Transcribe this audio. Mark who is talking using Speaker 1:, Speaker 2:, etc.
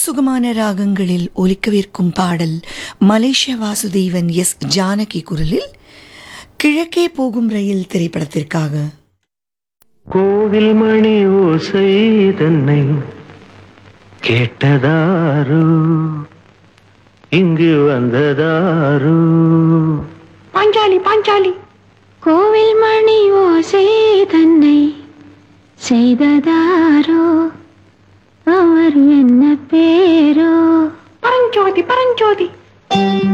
Speaker 1: சுகமான ராகங்களில் ஒலிக்கவிருக்கும் பாடல் மலேசிய வாசுதேவன் எஸ் ஜானகி குரலில் கிழக்கே போகும் ரயில் திரைப்படத்திற்காக
Speaker 2: கோவில் மணி ஓசை தன்னை கேட்டதாரு இங்கு வந்ததாரு
Speaker 3: பாஞ்சாலி பாஞ்சாலி கோவில் மணி ஓசை தன்னை செய்ததாரோ அவர் என்ன பேரோ பரஞ்சோதி பரஞ்சோதி